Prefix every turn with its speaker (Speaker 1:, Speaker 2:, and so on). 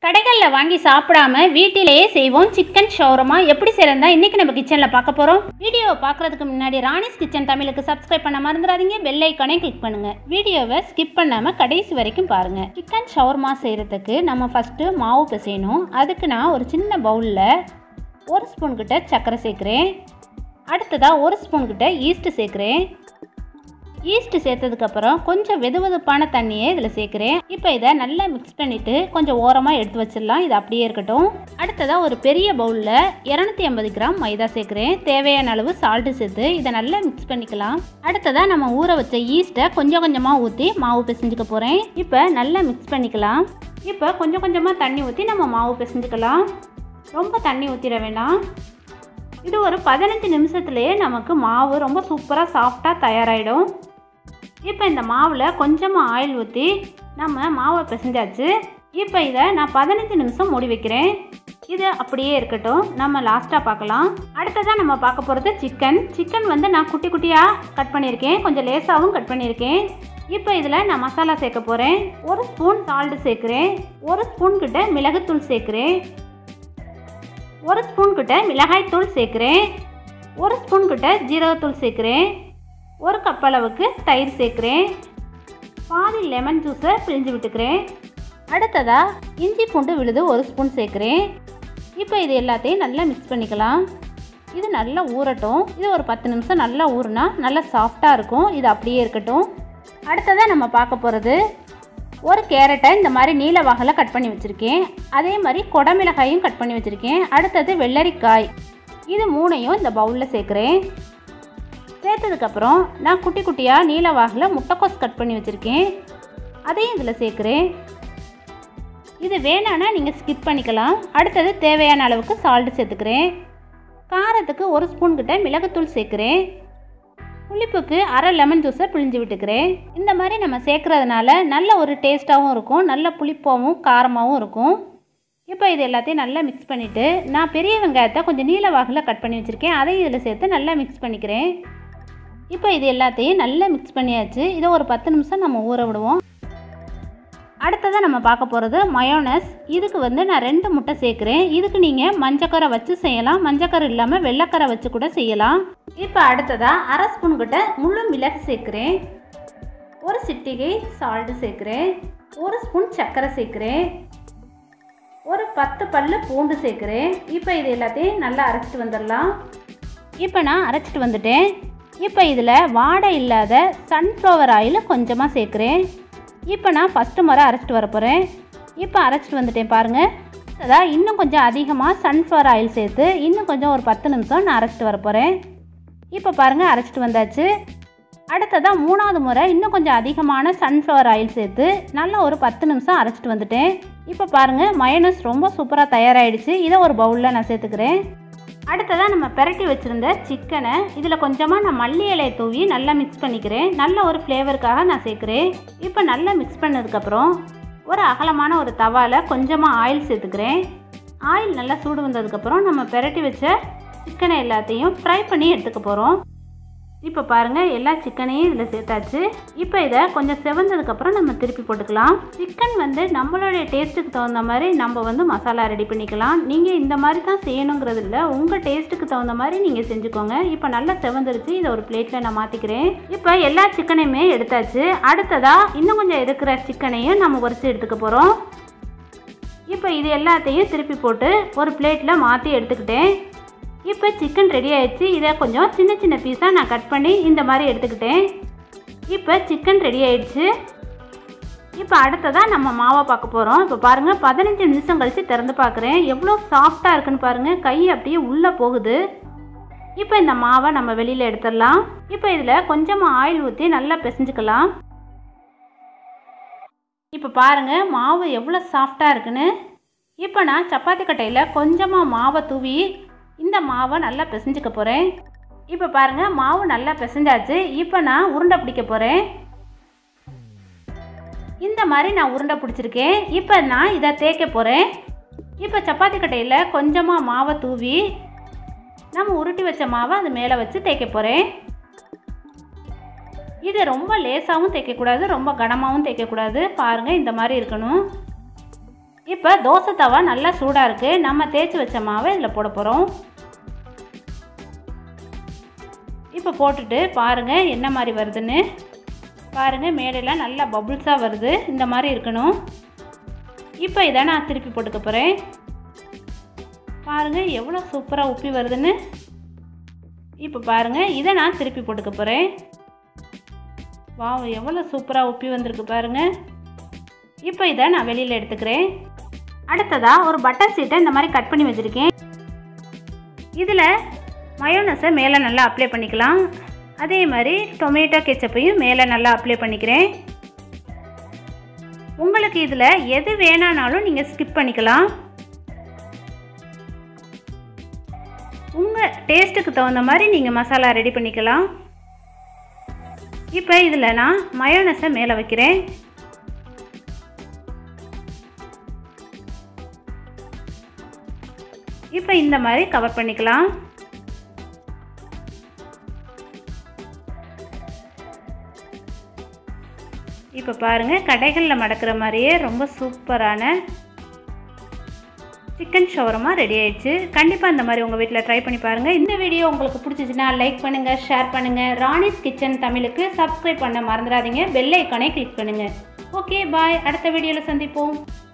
Speaker 1: கடைகளில் வாங்கி சாப்பிடாம வீட்டிலேயே செய்வோம் சிக்கன் ஷவரமா எப்படி செய்யறதா இன்னைக்கு நம்ம கிச்சனில் பார்க்க போகிறோம் வீடியோவை பார்க்கறதுக்கு முன்னாடி ராணிஸ் கிச்சன் தமிழுக்கு சப்ஸ்கிரைப் பண்ண மறந்துடாதீங்க பெல் ஐக்கானே கிளிக் பண்ணுங்க வீடியோவை ஸ்கிப் பண்ணாமல் கடைசி வரைக்கும் பாருங்க சிக்கன் ஷவர்மா செய்கிறதுக்கு நம்ம ஃபஸ்ட்டு மாவு பிசையணும் அதுக்கு நான் ஒரு சின்ன பவுலில் ஒரு ஸ்பூன் கிட்ட சர்க்கரை சேர்க்குறேன் அடுத்ததாக ஒரு ஸ்பூன் கிட்ட ஈஸ்ட் சேர்க்குறேன் ஈஸ்ட் சேர்த்ததுக்கப்புறம் கொஞ்சம் வெதுவெதுப்பான தண்ணியை இதில் சேர்க்குறேன் இப்போ இதை நல்லா மிக்ஸ் பண்ணிவிட்டு கொஞ்சம் ஓரமாக எடுத்து வச்சிடலாம் இது அப்படியே இருக்கட்டும் அடுத்ததாக ஒரு பெரிய பவுலில் இரநூத்தி ஐம்பது கிராம் மைதா சேர்க்குறேன் தேவையான அளவு சால்ட்டு சேர்த்து இதை நல்லா மிக்ஸ் பண்ணிக்கலாம் அடுத்ததாக நம்ம ஊற வச்ச ஈஸ்ட்டை கொஞ்சம் கொஞ்சமாக ஊற்றி மாவு பிசைஞ்சுக்க போகிறேன் இப்போ நல்லா மிக்ஸ் பண்ணிக்கலாம் இப்போ கொஞ்சம் கொஞ்சமாக தண்ணி ஊற்றி நம்ம மாவு பிசைஞ்சுக்கலாம் ரொம்ப தண்ணி ஊற்றிட வேண்டாம் இது ஒரு பதினஞ்சு நிமிஷத்துலேயே நமக்கு மாவு ரொம்ப சூப்பராக சாஃப்டாக தயாராகிடும் இப்போ இந்த மாவில் கொஞ்சமாக ஆயில் ஊற்றி நம்ம மாவை பிசைஞ்சாச்சு இப்போ இதை நான் பதினஞ்சு நிமிஷம் மூடி வைக்கிறேன் இது அப்படியே இருக்கட்டும் நம்ம லாஸ்ட்டாக பார்க்கலாம் அடுத்ததாக நம்ம பார்க்க போகிறது சிக்கன் சிக்கன் வந்து நான் குட்டி குட்டியாக கட் பண்ணியிருக்கேன் கொஞ்சம் லேசாகவும் கட் பண்ணியிருக்கேன் இப்போ இதில் நான் மசாலா சேர்க்க போகிறேன் ஒரு ஸ்பூன் சால்ட்டு சேர்க்குறேன் ஒரு ஸ்பூன் கிட்ட மிளகுத்தூள் சேர்க்குறேன் ஒரு ஸ்பூன் கிட்ட மிளகாய் தூள் சேர்க்குறேன் ஒரு ஸ்பூன் கிட்ட ஜீரகத்தூள் சேர்க்குறேன் ஒரு கப் அளவுக்கு தயிர் சேர்க்குறேன் பாதி லெமன் ஜூஸை பிழிஞ்சு விட்டுக்கிறேன் அடுத்ததாக இஞ்சி பூண்டு விழுது ஒரு ஸ்பூன் சேர்க்குறேன் இப்போ இது எல்லாத்தையும் நல்லா மிக்ஸ் பண்ணிக்கலாம் இது நல்லா ஊறட்டும் இது ஒரு பத்து நிமிஷம் நல்லா ஊறுனா நல்லா சாஃப்டாக இருக்கும் இது அப்படியே இருக்கட்டும் அடுத்ததாக நம்ம பார்க்க போகிறது ஒரு கேரட்டை இந்த மாதிரி நீல வாகில் கட் பண்ணி வச்சுருக்கேன் அதே மாதிரி குடமிளகாயும் கட் பண்ணி வச்சுருக்கேன் அடுத்தது வெள்ளரிக்காய் இது மூணையும் இந்த பவுலில் சேர்க்குறேன் சேர்த்ததுக்கப்புறம் நான் குட்டி குட்டியாக நீல வாகில் முட்டைக்கோஸ் கட் பண்ணி வச்சுருக்கேன் அதையும் இதில் சேர்க்குறேன் இது வேணான்னா நீங்கள் ஸ்கிப் பண்ணிக்கலாம் அடுத்தது தேவையான அளவுக்கு சால்ட்டு சேர்த்துக்கிறேன் காரத்துக்கு ஒரு ஸ்பூன் கிட்ட மிளகுத்தூள் சேர்க்குறேன் புளிப்புக்கு அரை லெமன் ஜூஸை பிழிஞ்சு விட்டுக்கிறேன் இந்த மாதிரி நம்ம சேர்க்குறதுனால நல்ல ஒரு டேஸ்ட்டாகவும் இருக்கும் நல்ல புளிப்பாகவும் காரமாகவும் இருக்கும் இப்போ இது எல்லாத்தையும் நல்லா மிக்ஸ் பண்ணிவிட்டு நான் பெரிய வெங்காயத்தை கொஞ்சம் நீல வாகில் கட் பண்ணி வச்சுருக்கேன் அதையும் இதில் சேர்த்து நல்லா மிக்ஸ் பண்ணிக்கிறேன் இப்போ இது எல்லாத்தையும் நல்லா மிக்ஸ் பண்ணியாச்சு இதை ஒரு பத்து நிமிஷம் நம்ம ஊற விடுவோம் அடுத்ததாக நம்ம பார்க்க போகிறது மயோனஸ் இதுக்கு வந்து நான் ரெண்டு முட்டை சேர்க்குறேன் இதுக்கு நீங்கள் மஞ்சக்கரை வச்சு செய்யலாம் மஞ்சக்கரை இல்லாமல் வெள்ளைக்கரை வச்சு கூட செய்யலாம் இப்போ அடுத்ததாக அரை ஸ்பூன் கிட்ட முழு மிளகு சேர்க்குறேன் ஒரு சிட்டிகை சால்ட்டு சேர்க்குறேன் ஒரு ஸ்பூன் சர்க்கரை சேர்க்குறேன் ஒரு பத்து பல்லு பூண்டு சேர்க்குறேன் இப்போ இது எல்லாத்தையும் நல்லா அரைச்சிட்டு வந்துடலாம் இப்போ நான் அரைச்சிட்டு வந்துட்டேன் இப்போ இதில் வாடை இல்லாத சன்ஃப்ளவர் ஆயில் கொஞ்சமாக சேர்க்குறேன் இப்போ நான் ஃபஸ்ட்டு முறை அரைச்சிட்டு வர போகிறேன் இப்போ அரைச்சிட்டு வந்துட்டேன் பாருங்கள் அதான் இன்னும் கொஞ்சம் அதிகமாக சன்ஃப்ளவர் ஆயில் சேர்த்து இன்னும் கொஞ்சம் ஒரு பத்து நிமிஷம் நான் அரைச்சிட்டு வர போகிறேன் இப்போ பாருங்கள் அரைச்சிட்டு வந்தாச்சு அடுத்ததாக மூணாவது முறை இன்னும் கொஞ்சம் அதிகமான சன்ஃப்ளவர் ஆயில் சேர்த்து நல்லா ஒரு பத்து நிமிஷம் அரைச்சிட்டு வந்துட்டேன் இப்போ பாருங்கள் மயனஸ் ரொம்ப சூப்பராக தயாராகிடுச்சு இதை ஒரு பவுலில் நான் சேர்த்துக்கிறேன் அடுத்ததாக நம்ம பெரட்டி வச்சுருந்த சிக்கனை இதில் கொஞ்சமாக நான் மல்லி இலையை தூவி நல்லா மிக்ஸ் பண்ணிக்கிறேன் நல்ல ஒரு ஃப்ளேவருக்காக நான் சேர்க்குறேன் இப்போ நல்லா மிக்ஸ் பண்ணதுக்கப்புறம் ஒரு அகலமான ஒரு தவாவில் கொஞ்சமாக ஆயில் சேர்த்துக்கிறேன் ஆயில் நல்லா சூடு வந்ததுக்கப்புறம் நம்ம பெரட்டி வச்ச சிக்கனை எல்லாத்தையும் ஃப்ரை பண்ணி எடுத்துக்க போகிறோம் இப்போ பாருங்கள் எல்லா சிக்கனையும் இதில் சேர்த்தாச்சு இப்போ இதை கொஞ்சம் செவந்ததுக்கப்புறம் நம்ம திருப்பி போட்டுக்கலாம் சிக்கன் வந்து நம்மளுடைய டேஸ்ட்டுக்கு தகுந்த மாதிரி நம்ம வந்து மசாலா ரெடி பண்ணிக்கலாம் நீங்கள் இந்த மாதிரி தான் செய்யணுங்கிறது இல்லை உங்கள் டேஸ்ட்டுக்கு தகுந்த மாதிரி நீங்கள் செஞ்சுக்கோங்க இப்போ நல்லா செவந்துருச்சு இதை ஒரு பிளேட்டில் நான் மாற்றிக்கிறேன் இப்போ எல்லா சிக்கனையுமே எடுத்தாச்சு அடுத்ததாக இன்னும் கொஞ்சம் இருக்கிற சிக்கனையும் நம்ம உரிச்சு எடுத்துக்க போகிறோம் இப்போ இது எல்லாத்தையும் திருப்பி போட்டு ஒரு பிளேட்டில் மாற்றி எடுத்துக்கிட்டேன் இப்போ சிக்கன் ரெடி ஆயிடுச்சு இதை கொஞ்சம் சின்ன சின்ன பீஸாக நான் கட் பண்ணி இந்த மாதிரி எடுத்துக்கிட்டேன் இப்போ சிக்கன் ரெடி ஆயிடுச்சு இப்போ அடுத்ததாக நம்ம மாவை பார்க்க போகிறோம் இப்போ பாருங்கள் பதினஞ்சு நிமிஷம் கழித்து திறந்து பார்க்குறேன் எவ்வளோ சாஃப்டாக இருக்குன்னு பாருங்கள் கை அப்படியே உள்ளே போகுது இப்போ இந்த மாவை நம்ம வெளியில் எடுத்துடலாம் இப்போ இதில் கொஞ்சமாக ஆயில் ஊற்றி நல்லா பிசைஞ்சுக்கலாம் இப்போ பாருங்கள் மாவு எவ்வளோ சாஃப்டாக இருக்குன்னு இப்போ நான் சப்பாத்தி கட்டையில் கொஞ்சமாக மாவை தூவி இந்த மாவை நல்லா பிசைஞ்சுக்க போகிறேன் இப்போ பாருங்கள் மாவு நல்லா பிசைஞ்சாச்சு இப்போ நான் உருண்டை பிடிக்க போகிறேன் இந்த மாதிரி நான் உருண்டை பிடிச்சிருக்கேன் இப்போ நான் இதை தேய்க்க போகிறேன் இப்போ சப்பாத்தி கட்டையில் கொஞ்சமாக மாவை தூவி நம்ம உருட்டி வச்ச மாவை அது மேலே வச்சு தேய்க்க போகிறேன் இது ரொம்ப லேசாகவும் தேய்க்கக்கூடாது ரொம்ப கனமாகவும் தேய்க்கக்கூடாது பாருங்கள் இந்த மாதிரி இருக்கணும் இப்போ தோசை தவா நல்லா சூடாக இருக்குது நம்ம தேய்ச்சி வச்ச மாவை இதில் போட போகிறோம் இப்போ போட்டுட்டு பாருங்கள் என்ன மாதிரி வருதுன்னு பாருங்கள் மேலெல்லாம் நல்லா பபுள்ஸாக வருது இந்த மாதிரி இருக்கணும் இப்போ இதை நான் திருப்பி போட்டுக்க போகிறேன் பாருங்கள் எவ்வளோ சூப்பராக உப்பி வருதுன்னு இப்போ பாருங்கள் இதை நான் திருப்பி போட்டுக்க போகிறேன் வாவ் எவ்வளோ சூப்பராக உப்பி வந்திருக்கு பாருங்கள் இப்போ இதை நான் வெளியில் எடுத்துக்கிறேன் அடுத்ததாக ஒரு பட்டர் சீட்டை இந்த மாதிரி கட் பண்ணி வச்சுருக்கேன் இதில் மயோனஸை மேலே நல்லா அப்ளை பண்ணிக்கலாம் அதே மாதிரி டொமேட்டோ கெச்சப்பையும் மேலே நல்லா அப்ளை பண்ணிக்கிறேன் உங்களுக்கு இதில் எது வேணானாலும் நீங்கள் ஸ்கிப் பண்ணிக்கலாம் உங்கள் டேஸ்ட்டுக்கு தகுந்த மாதிரி நீங்கள் மசாலா ரெடி பண்ணிக்கலாம் இப்போ இதில் நான் மயோனஸை மேலே வைக்கிறேன் இப்போ இந்த மாதிரி கவர் பண்ணிக்கலாம் இப்போ பாருங்கள் கடைகளில் மடக்கிற மாதிரியே ரொம்ப சூப்பரான சிக்கன் ஷவரமா ரெடி ஆயிடுச்சு கண்டிப்பாக இந்த மாதிரி உங்கள் வீட்டில் ட்ரை பண்ணி பாருங்கள் இந்த வீடியோ உங்களுக்கு பிடிச்சிச்சின்னா லைக் பண்ணுங்கள் ஷேர் பண்ணுங்கள் ராணிஸ் கிச்சன் தமிழுக்கு சப்ஸ்கிரைப் பண்ண மறந்துடாதீங்க பெல் ஐக்கானே கிளிக் பண்ணுங்கள் ஓகே பாய் அடுத்த வீடியோவில் சந்திப்போம்